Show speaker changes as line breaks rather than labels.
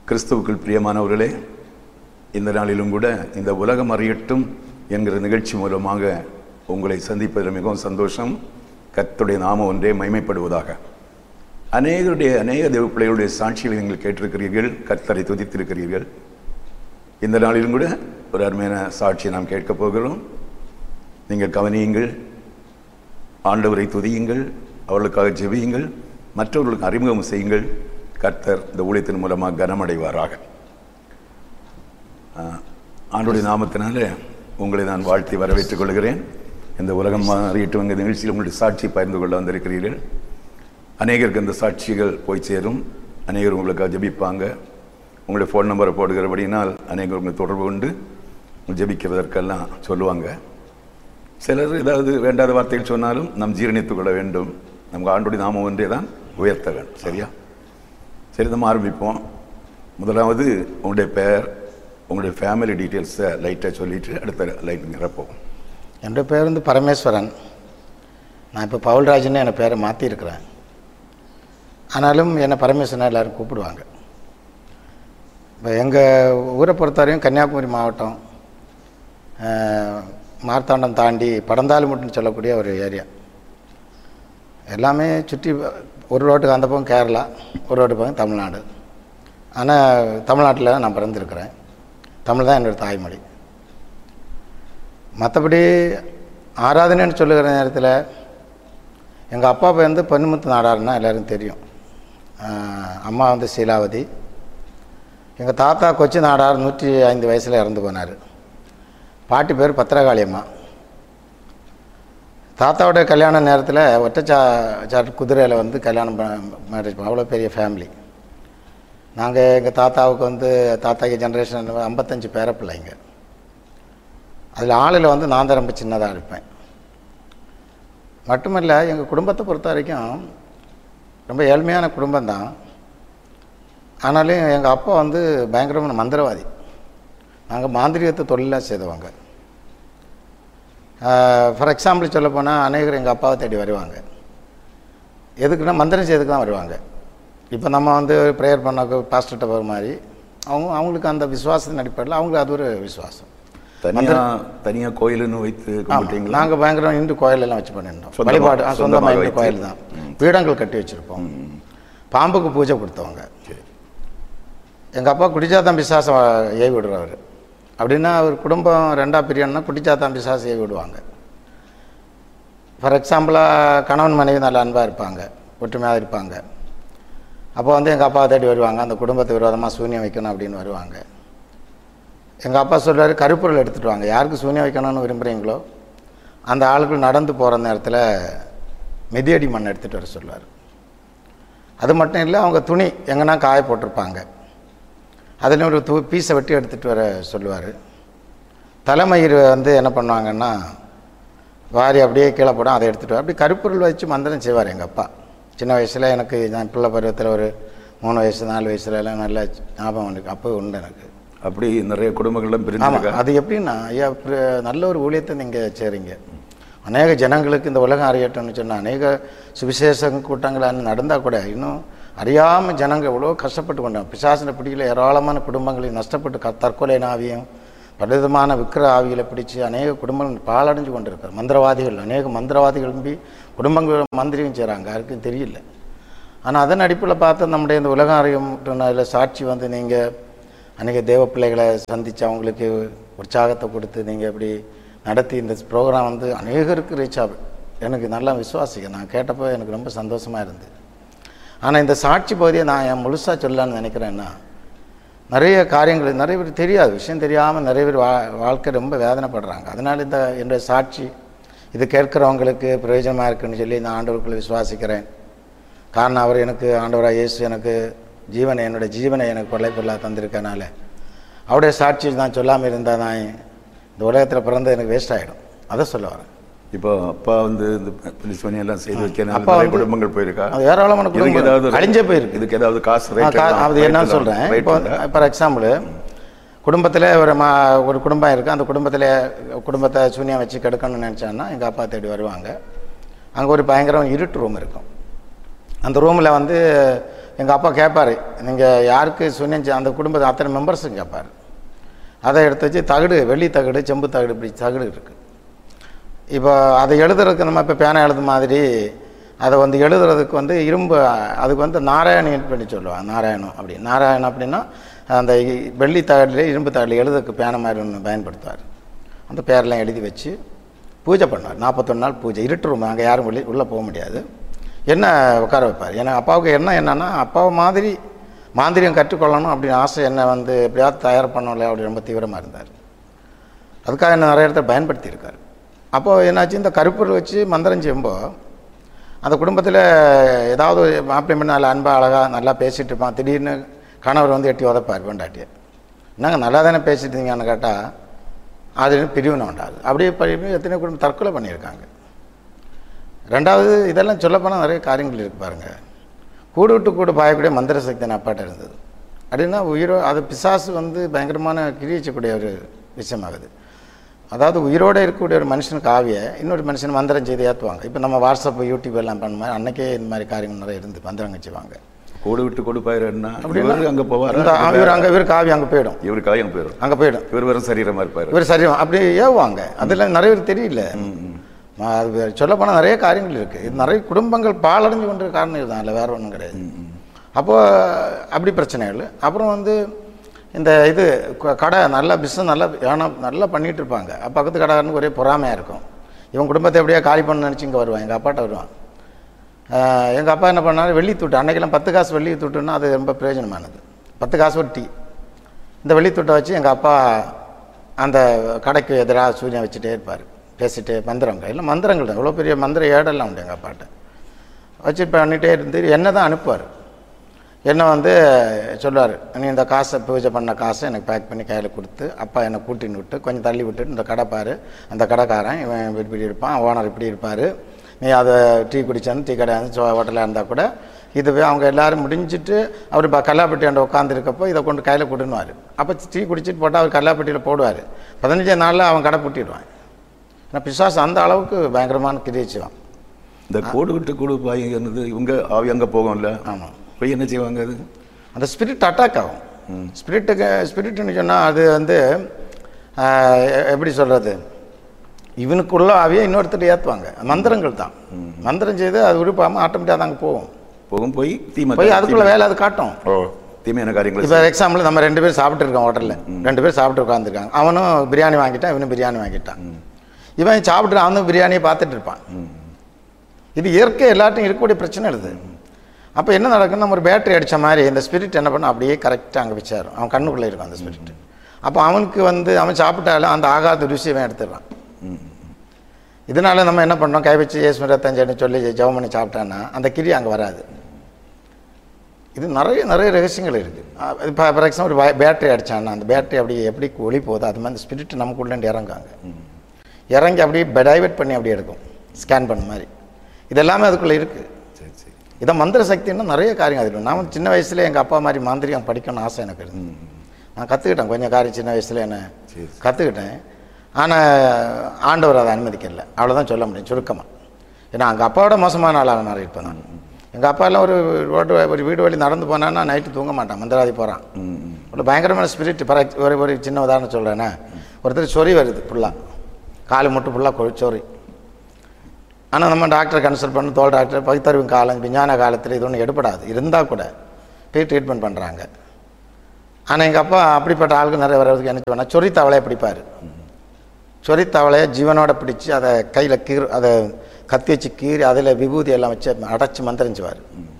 கிறிஸ்துவுக்குள் பிரியமானவர்களே இந்த நாளிலும் கூட இந்த உலகம் அறியட்டும் என்கிற நிகழ்ச்சி மூலமாக உங்களை சந்திப்பதில் மிகவும் சந்தோஷம் கர்த்தருடைய நாமம் ஒன்றே மைமைப்படுவதாக அநேகருடைய அநேக தேவ பிள்ளைகளுடைய சாட்சிகளை நீங்கள் கேட்டிருக்கிறீர்கள் கர்த்தரை துதித்திருக்கிறீர்கள் இந்த நாளிலும் கூட ஒரு அருமையான சாட்சியை நாம் கேட்கப் போகிறோம் நீங்கள் கவனியுங்கள் ஆண்டவரை துதியுங்கள் அவர்களுக்காக ஜெபியுங்கள் மற்றவர்களுக்கு அறிமுகம் செய்யுங்கள் கர்த்தர் இந்த ஊழியத்தின் மூலமாக கனமடைவாராக ஆஹ், ஆண்டுடைய நாமத்தினால உங்களை நான் வாழ்த்தி வரவேற்றுக் கொள்கிறேன் இந்த உலகம் அறியட்டும் எங்கள் நிகழ்ச்சியில் உங்களுடைய சாட்சி பகிர்ந்து கொள்ள வந்திருக்கிறீர்கள் அநேகருக்கு இந்த சாட்சிகள் போய் சேரும் அநேகர் உங்களுக்காக ஜெபிப்பாங்க உங்களுடைய ஃபோன் நம்பரை போடுகிறபடினால் அநேகர் உங்களை தொடர்பு கொண்டு ஜெபிக்கிறதற்கெல்லாம் சொல்லுவாங்க சிலர் ஏதாவது வேண்டாத வார்த்தைகள் சொன்னாலும் நாம் ஜீரணித்துக் கொள்ள வேண்டும் நமக்கு ஆண்டுடைய நாமம் ஒன்றே தான் உயர்த்த வேண்டும் சரியா சரி நம்ம ஆரம்பிப்போம் முதலாவது உங்களுடைய பெயர் உங்களுடைய ஃபேமிலி டீட்டெயில்ஸை லைட்டாக சொல்லிட்டு அடுத்த லைட் நிரப்போம்
என்னுடைய பேர் வந்து பரமேஸ்வரன் நான் இப்போ பவுல்ராஜ்னு என் பேரை மாற்றிருக்கிறேன் ஆனாலும் என்னை பரமேஸ்வரன் எல்லாரும் கூப்பிடுவாங்க இப்போ எங்கள் ஊரை பொறுத்தவரையும் கன்னியாகுமரி மாவட்டம் அஹ், மார்த்தாண்டம் தாண்டி படந்தாலுமுட்டுன்னு சொல்லக்கூடிய ஒரு ஏரியா எல்லாமே சுற்றி ஒரு ரோட்டுக்கு அந்த பக்கம் கேரளா ஒரு ரோட்டு பக்கம் தமிழ்நாடு ஆனால் தமிழ்நாட்டில் நான் பிறந்திருக்கிறேன் தமிழ் தான் என்னோடய தாய்மொழி மற்றபடி ஆராதனைன்னு சொல்லுகிற நேரத்தில் எங்கள் அப்பா வந்து பொன்முத்து நாடாருன்னா எல்லாருக்கும் தெரியும் ஆஹ் அம்மா வந்து சீலாவதி எங்கள் தாத்தா கொச்சி நாடார் நூற்றி ஐந்து வயசில் இறந்து போனார் பாட்டி பேர் பத்திரகாளி அம்மா தாத்தாவோட கல்யாண நேரத்தில் ஒற்றச்சா சாட் குதிரையில் வந்து கல்யாணம் மேரேஜ் அவ்வளோ பெரிய ஃபேமிலி நாங்கள் எங்கள் தாத்தாவுக்கு வந்து தாத்தாக்கு ஜென்ரேஷன் ஐம்பத்தஞ்சு பேர பிள்ளைங்க அதில் ஆளில் வந்து நான் தான் ரொம்ப சின்னதாக இருப்பேன் மட்டுமல்ல எங்கள் குடும்பத்தை பொறுத்த வரைக்கும் ரொம்ப ஏழ்மையான குடும்பம்தான் ஆனாலும் எங்கள் அப்பா வந்து பயங்கரமான மந்திரவாதி நாங்கள் மாந்திரிகத்தை தொழிலாக செய்தவங்க ஃபார் எக்ஸாம்பிள் சொல்ல போனால் அநேகர் எங்கள் அப்பாவை தேடி வருவாங்க எதுக்குன்னா மந்திரம் செய்யறதுக்கு தான் வருவாங்க இப்போ நம்ம வந்து ப்ரேயர் பண்ண பாஸ்டர்கிட்ட போகிற மாதிரி அவங்க அவங்களுக்கு அந்த விசுவாசத்தின் அடிப்படையில் அவங்களுக்கு அது ஒரு விசுவாசம்
தனியாக தனியாக கோயிலுன்னு வைத்து கும்பிட்டீங்களா
நாங்கள் பயங்கரம் இந்து கோயிலெல்லாம் வச்சு பண்ணியிருந்தோம்
சொந்தமா-
வழிபாடு ஆ,
சொந்தமாக
சொந்தமாக இந்து
வைத்து.
கோயில் தான் பீடங்கள் கட்டி வச்சுருப்போம் பாம்புக்கு பூஜை கொடுத்தவங்க
சரி
எங்கள் அப்பா குடிச்சாத்தான் பிசாசம் ஏவி விடுறவர் அப்படின்னா அவர் குடும்பம் ரெண்டாக பிரியன்னா குடிச்சாத்தான் பிசாசம் ஏவி விடுவாங்க ஃபார் எக்ஸாம்பிளாக கணவன் மனைவி நல்ல அன்பாக இருப்பாங்க ஒற்றுமையாக இருப்பாங்க அப்போ வந்து எங்கள் அப்பா தேடி வருவாங்க அந்த குடும்பத்தை விரோதமாக சூன்யம் வைக்கணும் அப்படின்னு வருவாங்க எங்கள் அப்பா சொல்றாரு கருப்பொருள் எடுத்துகிட்டு வாங்க யாருக்கு சூன்யம் வைக்கணும்னு விரும்புகிறீங்களோ அந்த ஆளுகள் நடந்து போகிற நேரத்தில் மிதியடி மண் எடுத்துகிட்டு வர சொல்லுவார் அது மட்டும் இல்லை அவங்க துணி எங்கன்னா காய போட்டிருப்பாங்க அதில் ஒரு தூ பீஸை வெட்டி எடுத்துகிட்டு வர சொல்லுவார் தலைமயிர் வந்து என்ன பண்ணுவாங்கன்னா வாரி அப்படியே கீழே போடும் அதை எடுத்துகிட்டு வர அப்படி கருப்பொருள் வச்சு மந்திரம் செய்வார் எங்கள் அப்பா சின்ன வயசில் எனக்கு நான் பிள்ளை பருவத்தில் ஒரு மூணு வயசு நாலு வயசுல எல்லாம் நல்ல ஞாபகம் இருக்கு அப்போ உண்டு எனக்கு
அப்படி நிறைய குடும்பங்கள்லாம்
ஆமாம்
பிரிஞ்சிருக்கா
அது எப்படின்னா ஐயா இப்ப நல்ல ஒரு ஊழியத்தை நீங்கள் செய்கிறீங்க அநேக ஜனங்களுக்கு இந்த உலகம் அறியட்டும்னு சொன்ன அநேக சுவிசேஷ கூட்டங்கள் நடந்தால் கூட இன்னும் அறியாமல் ஜனங்க எவ்வளோ கஷ்டப்பட்டு கொண்டாங்க பிசாசின பிடிக்கல ஏராளமான குடும்பங்களை நஷ்டப்பட்டு க தற்கொலை ஆவியும் பலவிதமான விக்கிர ஆவிகளை பிடிச்சு அநேக குடும்பங்கள் பாலடைஞ்சு கொண்டு இருக்காரு மந்திரவாதிகள் அநேக மந்திரவாதிகள் எழும்பி குடும்பங்கள் மந்திரியும் செய்கிறாங்க யாருக்கும் தெரியல ஆனால் அதன் அடிப்படையில் பார்த்து நம்முடைய இந்த உலகம் அறியும் அதில் சாட்சி வந்து நீங்கள் அநேக தேவ பிள்ளைகளை சந்தித்து அவங்களுக்கு உற்சாகத்தை கொடுத்து நீங்கள் இப்படி நடத்தி இந்த ப்ரோக்ராம் வந்து அநேகருக்கு ரீச் ஆகும் எனக்கு நல்லா விசுவாசிக்க நான் கேட்டப்போ எனக்கு ரொம்ப சந்தோஷமாக இருந்தது ஆனால் இந்த சாட்சி பகுதியை நான் என் முழுசாக சொல்லலான்னு நினைக்கிறேன்னா நிறைய காரியங்கள் நிறைய பேர் தெரியாது விஷயம் தெரியாமல் நிறைய பேர் வா வாழ்க்கை ரொம்ப வேதனைப்படுறாங்க அதனால் இந்த என்னுடைய சாட்சி இது கேட்குறவங்களுக்கு பிரயோஜனமாக இருக்குன்னு சொல்லி நான் ஆண்டவருக்குள்ள விசுவாசிக்கிறேன் காரணம் அவர் எனக்கு ஆண்டவராக இயேசு எனக்கு ஜீவனை என்னுடைய ஜீவனை எனக்கு கொள்ளை பொருளாக தந்திருக்கனால அவருடைய சாட்சி நான் சொல்லாமல் இருந்தால் நான் இந்த உலகத்தில் பிறந்தது எனக்கு வேஸ்ட் ஆகிடும் அதை சொல்ல வரேன்
இப்போ அப்பா வந்து இந்த போலீஸ் பணி எல்லாம் செய்து வைக்கிறனால
அப்பா
நிறைய
வந்து-
குடும்பங்கள் போயிருக்கா
அது ஏராளமான
இதுக்கு
குடும்பங்கள்
ஏதாவது
அழிஞ்சே போயிருக்கு
இதுக்கு ஏதாவது காசு
ஆ,
rate
கா-
எல்லாம்
அது
rate
என்னன்னு
எல்லாம்
சொல்கிறேன்
rate
இப்போ
உண்டா?
ஃபார் எக்ஸாம்பிள் குடும்பத்தில் ஒரு மா ஒரு குடும்பம் இருக்குது அந்த குடும்பத்தில் குடும்பத்தை சூனியம் வச்சு கெடுக்கணும்னு நினச்சான்னா எங்கள் அப்பா தேடி வருவாங்க அங்கே ஒரு பயங்கரம் இருட்டு ரூம் இருக்கும் அந்த ரூமில் வந்து எங்கள் அப்பா கேட்பாரு நீங்கள் யாருக்கு சொன்னீங்க அந்த குடும்பத்தை அத்தனை மெம்பர்ஸும் கேட்பார் அதை எடுத்து வச்சு தகடு வெள்ளி தகடு செம்பு தகடு இப்படி தகடு இருக்குது இப்போ அதை எழுதுறதுக்கு நம்ம இப்போ பேனா எழுது மாதிரி அதை வந்து எழுதுறதுக்கு வந்து இரும்பு அதுக்கு வந்து நாராயணன் பண்ணி சொல்லுவாங்க நாராயணம் அப்படி நாராயணம் அப்படின்னா அந்த இ- வெள்ளி தகடில் இரும்பு தகடில் எழுதுறதுக்கு பேனை மாதிரி ஒன்று பயன்படுத்துவார் அந்த பேரெல்லாம் எழுதி வச்சு பூஜை பண்ணார் நாற்பத்தொன்று நாள் பூஜை இருட்டு ரூம் அங்கே யாரும் வெளியே உள்ளே போக முடியாது என்ன உட்கார வைப்பார் ஏன்னா அப்பாவுக்கு என்ன என்னன்னா அப்பாவை மாதிரி மாந்திரியம் கற்றுக்கொள்ளணும் அப்படின்னு ஆசை என்ன வந்து எப்படியாவது தயார் பண்ணல அப்படி ரொம்ப தீவிரமாக இருந்தார் அதுக்காக என்ன நிறைய இடத்துல பயன்படுத்தியிருக்காரு அப்போது என்னாச்சு இந்த கருப்பொருள் வச்சு மந்திரம் செய்யும்போது அந்த குடும்பத்தில் ஏதாவது ஒரு மாப்பிள்ளை பண்ண நல்லா அன்பாக அழகாக நல்லா பேசிகிட்டு இருப்பான் திடீர்னு கணவர் வந்து எட்டி உதப்பார் பெண்டாட்டியை என்னங்க நல்லா தானே பேசிட்டு இருந்தீங்கன்னு கேட்டால் அது பிரிவினை உண்டாது அப்படியே பண்ணி எத்தனை குடும்பம் தற்கொலை பண்ணியிருக்காங்க ரெண்டாவது இதெல்லாம் சொல்லப்போனால் நிறைய காரியங்கள் இருக்கு பாருங்க கூடு விட்டு கூடு பாயக்கூடிய மந்திர சக்தி என் அப்பாட்ட இருந்தது அப்படின்னா உயிரோ அது பிசாசு வந்து பயங்கரமான கிரியச்சக்கூடிய ஒரு விஷயமாகுது அதாவது உயிரோடு இருக்கக்கூடிய ஒரு மனுஷனுக்கு ஆவிய இன்னொரு மனுஷன் மந்திரம் செய்து ஏற்றுவாங்க இப்போ நம்ம வாட்ஸ்அப் யூடியூப் எல்லாம் பண்ண மாதிரி அன்னைக்கே இந்த மாதிரி காரியங்கள் நிறைய இருந்து மந்திரங்க செய்வாங்க
கோடு விட்டு கொடுப்பாருன்னா இவரு அங்க போவார்
இந்த இவர் அங்கே இவர் காவி அங்கே போயிடும்
இவருக்காக அங்க போயிடும்
அங்கே போயிடும்
இவர் வெறும் சரீரமா இருப்பாரு
இவர் சரி அப்படி ஏவுவாங்க அதெல்லாம் நிறைய பேர் தெரியல ம- அது சொல்லப்போனால் நிறைய காரியங்கள் இருக்குது இது நிறைய குடும்பங்கள் பாலடைஞ்சு கொண்ட காரணம் இதுதான் இல்லை வேற ஒன்றும் கிடையாது அப்போ அப்படி பிரச்சனைகள் அப்புறம் வந்து இந்த இது க- கடை நல்லா பிஸ்னஸ் நல்லா ஏன்னா நல்லா பண்ணிட்டு இருப்பாங்க அப்ப பக்கத்து கடைக்காரனுக்கு ஒரே பொறாமையாக இருக்கும் இவன் குடும்பத்தை எப்படியா காலி பண்ண நினச்சி இங்கே வருவான் எங்கள் அப்பாட்ட வருவான் எங்கள் அப்பா என்ன பண்ணாரு வெள்ளி தூட்டு அன்னைக்கெல்லாம் பத்து காசு வெள்ளி தூட்டுன்னா அது ரொம்ப பிரயோஜனமானது பத்து காசு ஒரு டீ இந்த வெள்ளி தூட்டை வச்சு எங்கள் அப்பா அந்த கடைக்கு எதிராக சூரியன் வச்சுட்டே இருப்பார் பேசிட்டு மந்திரம் கையில் மந்திரங்கள் தான் இவ்வளோ பெரிய மந்திர ஏடெல்லாம் உண்டு எங்கள் அப்பாட்ட வச்சு பண்ணிகிட்டே இருந்து என்ன தான் அனுப்புவார் என்ன வந்து சொல்லுவார் நீ இந்த காசை பூஜை பண்ண காசை எனக்கு பேக் பண்ணி கையில் கொடுத்து அப்பா என்னை கூட்டின்னு விட்டு கொஞ்சம் தள்ளி விட்டுட்டு இந்த கடை பாரு அந்த கடைக்காரன் இவன் இப்படி இப்படி இருப்பான் ஓனர் இப்படி இருப்பார் நீ அதை டீ குடிச்சாந்து டீ கடை வந்து ஹோட்டலாக இருந்தால் கூட இதுவே அவங்க எல்லாரும் முடிஞ்சிட்டு அவர் இப்போ கல்லாப்பட்டியாண்ட உட்காந்துருக்கப்போ இதை கொண்டு கையில் கொடுன்னுவார் அப்போ டீ குடிச்சிட்டு போட்டால் அவர் கல்லாப்பட்டியில் போடுவார் பதினஞ்சே நாளில் அவன் கடை பூட்டிடுவான் ஏன்னா பிசாசு அந்த அளவுக்கு பயங்கரமான கிரிச்சிவான்
இந்த கோடு விட்டு கோடு பாய்ங்கிறது இவங்க ஆவி அங்க போகும்ல
ஆமாம்
போய் என்ன செய்வாங்க அது
அந்த ஸ்பிரிட் அட்டாக் ஆகும் ஸ்பிரிட்டுக்கு ஸ்பிரிட்னு சொன்னால் அது வந்து ஆஹ், எ- எப்படி சொல்கிறது இவனுக்குள்ள ஆவியை இன்னொருத்தர் ஏற்றுவாங்க மந்திரங்கள் தான் மந்திரம் செய்து அது விருப்பாமல் ஆட்டோமேட்டிக்காக அங்கே போகும்
போகும் போய் தீமை
போய் அதுக்குள்ள வேலை அது காட்டும்
ஓ தீமையான காரியங்களை
இப்போ எக்ஸாம்பிள் நம்ம ரெண்டு பேரும் சாப்பிட்டு இருக்கோம் ஹோட்டலில் ரெண்டு பேரும் சாப்பிட்டு உட்காந்துருக்காங்க அவனும் பிரியாணி வாங்கிட்டான் இவனும் பிரியாணி வாங்கிட்டான் இவன் சாப்பிட்டு அவனும் பிரியாணியை பார்த்துட்டு இருப்பான் இது இயற்கை எல்லாத்தையும் இருக்கக்கூடிய பிரச்சனை இது அப்போ என்ன நடக்கும்னா நம்ம ஒரு பேட்டரி அடித்த மாதிரி இந்த ஸ்பிரிட் என்ன பண்ணும் அப்படியே கரெக்டாக அங்கே வச்சாரும் அவன் கண்ணுக்குள்ளே இருக்கும் அந்த ஸ்பிரிட் அப்போ அவனுக்கு வந்து அவன் சாப்பிட்டாலும் அந்த ஆகாத ருசி அவன் எடுத்துடுறான் இதனால நம்ம என்ன பண்ணோம் கை வச்சு ஏசுமரத்தஞ்சன்னு சொல்லி ஜெபம் பண்ணி சாப்பிட்டான்னா அந்த கிரி அங்கே வராது இது நிறைய நிறைய ரகசியங்கள் இருக்குது இப்போ ஃபார் எக்ஸாம்பிள் ஒரு பேட்டரி அடிச்சான்னா அந்த பேட்டரி அப்படி எப்படி ஒளி போகுதோ அது மாதிரி ஸ்பிரிட் நமக்குள்ளேருந்து இறங்காங்க இறங்கி அப்படியே டைவர்ட் பண்ணி அப்படியே எடுக்கும் ஸ்கேன் பண்ண மாதிரி இது எல்லாமே அதுக்குள்ளே இருக்குது
சரி சரி
இதை மந்திர சக்தின்னா நிறைய காரியம் அதில் நான் வந்து சின்ன வயசுல எங்கள் அப்பா மாதிரி மாந்திரிகம் படிக்கணும்னு ஆசை எனக்கு இருந்தது நான் கற்றுக்கிட்டேன் கொஞ்சம் காரியம் சின்ன வயசுல என்ன
சரி.
கற்றுக்கிட்டேன் ஆனால் ஆண்டவர் அதை அனுமதிக்கல அவ்வளோதான் சொல்ல முடியும் சுருக்கமாக ஏன்னா அங்கே அப்பாவோட மோசமான ஆளாக நான் இருப்பேன் நான் எங்கள் அப்பா எல்லாம் ஒரு ரோட்டு வ- ஒரு வீடு வழி நடந்து போனான்னா நைட்டு தூங்க மாட்டான் மந்திராதி போகிறான்
ம் ம்.
ஒரு பயங்கரமான ஸ்பிரிட் பர ஒரு ஒரு சின்ன உதாரணம் சொல்கிறேனே ஒருத்தர் சொறி வருது ஃபுல்லாக கால் மட்டும் ஃபுல்லாக சொறி ஆனால் நம்ம டாக்டரை கன்சல்ட் பண்ணி தோல் டாக்டர் பகுத்தறிவு காலம் விஞ்ஞான காலத்தில் இது ஒன்றும் எடுபடாது இருந்தால் கூட போய் ட்ரீட்மெண்ட் பண்ணுறாங்க ஆனால் எங்கள் அப்பா அப்படிப்பட்ட ஆளுக்கு நிறைய வர்றதுக்கு என்ன சொன்னால் சொறி தவளையை பிடிப்பார் சொறி தவளையை ஜீவனோட பிடிச்சி அதை கையில் கீறு அதை கத்தி வச்சு கீறி அதில் விபூதி எல்லாம் வச்சு அடைச்சி மந்திரிச்சுவார்